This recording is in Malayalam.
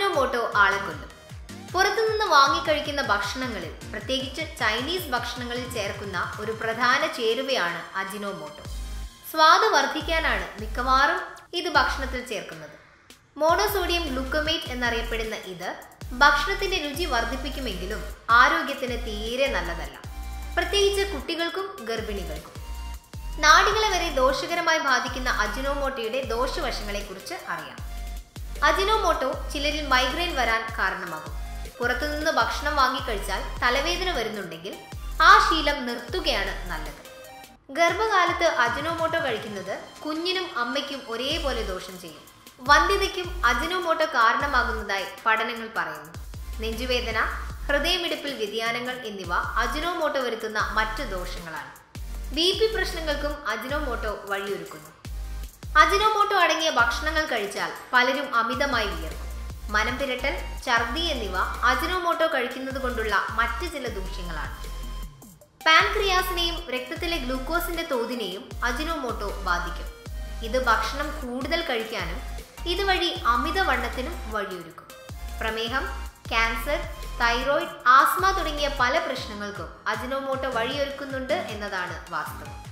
അജിനോമോട്ടോ ആളെ കൊല്ലും പുറത്തുനിന്ന് വാങ്ങിക്കഴിക്കുന്ന ഭക്ഷണങ്ങളിൽ പ്രത്യേകിച്ച് ചൈനീസ് ഭക്ഷണങ്ങളിൽ ചേർക്കുന്ന ഒരു പ്രധാന ചേരുവയാണ് അജിനോമോട്ടോ സ്വാദ് വർദ്ധിക്കാനാണ് മിക്കവാറും ഇത് ഭക്ഷണത്തിൽ ചേർക്കുന്നത് മോണോസോഡിയം ഗ്ലൂക്കോമേറ്റ് എന്നറിയപ്പെടുന്ന ഇത് ഭക്ഷണത്തിന്റെ രുചി വർദ്ധിപ്പിക്കുമെങ്കിലും ആരോഗ്യത്തിന് തീരെ നല്ലതല്ല പ്രത്യേകിച്ച് കുട്ടികൾക്കും ഗർഭിണികൾക്കും നാടികളെ വരെ ദോഷകരമായി ബാധിക്കുന്ന അജിനോമോട്ടോയുടെ ദോഷവശങ്ങളെക്കുറിച്ച് അറിയാം അജിനോമോട്ടോ ചിലരിൽ മൈഗ്രെയിൻ വരാൻ കാരണമാകും പുറത്തുനിന്ന് ഭക്ഷണം വാങ്ങിക്കഴിച്ചാൽ തലവേദന വരുന്നുണ്ടെങ്കിൽ ആ ശീലം നിർത്തുകയാണ് നല്ലത് ഗർഭകാലത്ത് അജിനോമോട്ടോ കഴിക്കുന്നത് കുഞ്ഞിനും അമ്മയ്ക്കും ഒരേപോലെ ദോഷം ചെയ്യും വന്ധ്യതയ്ക്കും അജിനോമോട്ടോ കാരണമാകുന്നതായി പഠനങ്ങൾ പറയുന്നു നെഞ്ചുവേദന ഹൃദയമിടിപ്പിൽ വ്യതിയാനങ്ങൾ എന്നിവ അജിനോമോട്ടോ വരുത്തുന്ന മറ്റ് ദോഷങ്ങളാണ് ബി പി പ്രശ്നങ്ങൾക്കും അജിനോമോട്ടോ വഴിയൊരുക്കുന്നു അജിനോമോട്ടോ അടങ്ങിയ ഭക്ഷണങ്ങൾ കഴിച്ചാൽ പലരും അമിതമായി വിയർക്കും മനം പിരട്ടൽ ഛർദി എന്നിവ അജിനോമോട്ടോ കഴിക്കുന്നത് കൊണ്ടുള്ള മറ്റ് ചില ദൂഷ്യങ്ങളാണ് പാൻക്രിയാസിനെയും രക്തത്തിലെ ഗ്ലൂക്കോസിന്റെ തോതിനെയും അജിനോമോട്ടോ ബാധിക്കും ഇത് ഭക്ഷണം കൂടുതൽ കഴിക്കാനും ഇതുവഴി അമിതവണ്ണത്തിനും വഴിയൊരുക്കും പ്രമേഹം ക്യാൻസർ തൈറോയിഡ് ആസ്മ തുടങ്ങിയ പല പ്രശ്നങ്ങൾക്കും അജിനോമോട്ടോ വഴിയൊരുക്കുന്നുണ്ട് എന്നതാണ് വാസ്തവം